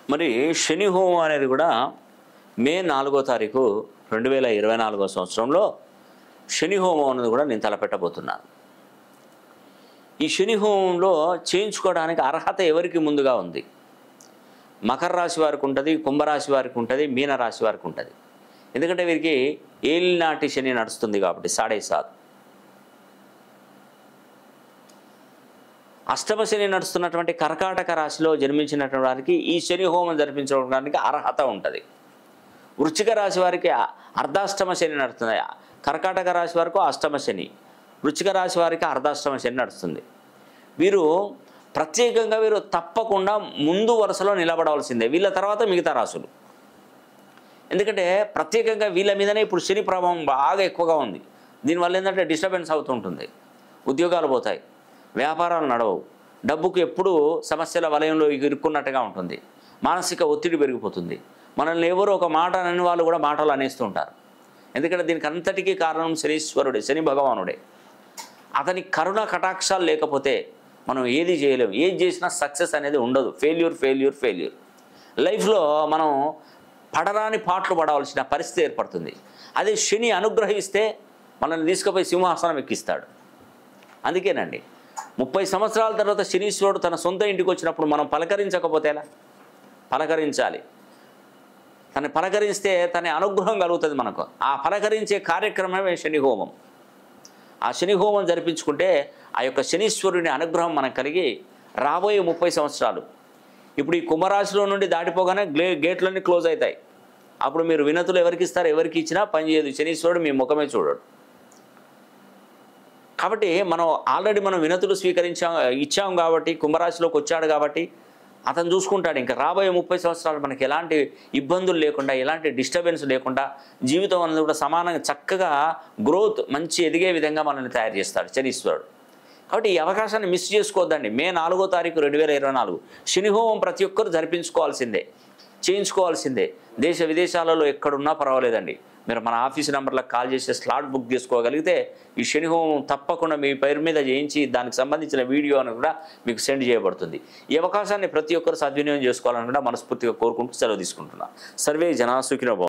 మరి శని హోమం అనేది కూడా మే నాలుగో తారీఖు రెండు వేల ఇరవై నాలుగో సంవత్సరంలో శని హోమం అనేది కూడా నేను తలపెట్టబోతున్నాను ఈ శని హోమంలో చేయించుకోవడానికి అర్హత ఎవరికి ముందుగా ఉంది మకర రాశి వారికి ఉంటుంది కుంభరాశి వారికి ఉంటుంది మీన రాశి వారికి ఉంటుంది ఎందుకంటే వీరికి ఏలినాటి శని నడుస్తుంది కాబట్టి సాడే సాత్ అష్టమ శని నడుస్తున్నటువంటి కర్కాటక రాశిలో జన్మించినటువంటి వారికి ఈ శని హోమం జరిపించడానికి అర్హత ఉంటుంది వృశ్చిక రాశి వారికి అర్ధాష్టమ శని నడుస్తుంది కర్కాటక రాశి వరకు అష్టమ శని వృశ్చిక రాశి వారికి అర్ధాష్టమ శని నడుస్తుంది వీరు ప్రత్యేకంగా వీరు తప్పకుండా ముందు వరుసలో నిలబడవలసిందే వీళ్ళ తర్వాత మిగతా రాశులు ఎందుకంటే ప్రత్యేకంగా వీళ్ళ మీదనే ఇప్పుడు శని ప్రభావం బాగా ఎక్కువగా ఉంది దీనివల్ల ఏంటంటే డిస్టర్బెన్స్ అవుతుంటుంది ఉద్యోగాలు పోతాయి వ్యాపారాలు నడవవు డబ్బుకు ఎప్పుడూ సమస్యల వలయంలో ఇరుక్కున్నట్టుగా ఉంటుంది మానసిక ఒత్తిడి పెరిగిపోతుంది మనల్ని ఎవరు ఒక మాట అని వాళ్ళు కూడా మాటలు అనేస్తూ ఉంటారు ఎందుకంటే దీనికి అంతటికీ కారణం శనీశ్వరుడే శని భగవానుడే అతని కరుణ కటాక్షాలు లేకపోతే మనం ఏది చేయలేము ఏది చేసినా సక్సెస్ అనేది ఉండదు ఫెయిల్యూర్ ఫెయిల్యూర్ ఫెయిల్యూర్ లైఫ్లో మనం పడరాని పాటలు పడవలసిన పరిస్థితి ఏర్పడుతుంది అదే శని అనుగ్రహిస్తే మనల్ని తీసుకుపోయి సింహాసనం ఎక్కిస్తాడు అందుకేనండి ముప్పై సంవత్సరాల తర్వాత శనీశ్వరుడు తన సొంత ఇంటికి వచ్చినప్పుడు మనం పలకరించకపోతే ఎలా పలకరించాలి తను పలకరిస్తే తన అనుగ్రహం కలుగుతుంది మనకు ఆ పలకరించే కార్యక్రమమే శని హోమం ఆ శని హోమం జరిపించుకుంటే ఆ యొక్క శనీశ్వరుని అనుగ్రహం మనకు కలిగి రాబోయే ముప్పై సంవత్సరాలు ఇప్పుడు ఈ కుంభరాశిలో నుండి దాటిపోగానే గ్లే గేట్లన్నీ క్లోజ్ అవుతాయి అప్పుడు మీరు వినతులు ఎవరికి ఇస్తారు ఎవరికి ఇచ్చినా పని చేయదు శనీశ్వరుడు మీ ముఖమే చూడడు కాబట్టి మనం ఆల్రెడీ మనం వినతులు స్వీకరించాం ఇచ్చాం కాబట్టి కుంభరాశిలోకి వచ్చాడు కాబట్టి అతను చూసుకుంటాడు ఇంకా రాబోయే ముప్పై సంవత్సరాలు మనకి ఎలాంటి ఇబ్బందులు లేకుండా ఎలాంటి డిస్టర్బెన్స్ లేకుండా జీవితం అనేది కూడా సమానంగా చక్కగా గ్రోత్ మంచి ఎదిగే విధంగా మనల్ని తయారు చేస్తాడు శనీశ్వరుడు కాబట్టి ఈ అవకాశాన్ని మిస్ చేసుకోవద్దండి మే నాలుగో తారీఖు రెండు వేల ఇరవై నాలుగు శనిహోమం ప్రతి ఒక్కరు జరిపించుకోవాల్సిందే చేయించుకోవాల్సిందే దేశ విదేశాలలో ఎక్కడున్నా పర్వాలేదండి మీరు మన ఆఫీస్ నెంబర్లకు కాల్ చేసి స్లాట్ బుక్ చేసుకోగలిగితే ఈ శని హోమం తప్పకుండా మీ పేరు మీద చేయించి దానికి సంబంధించిన వీడియో అని కూడా మీకు సెండ్ చేయబడుతుంది ఈ అవకాశాన్ని ప్రతి ఒక్కరు సద్వినియోగం చేసుకోవాలని కూడా మనస్ఫూర్తిగా కోరుకుంటూ సెలవు తీసుకుంటున్నా సర్వే జనా సుఖినో భవంతు.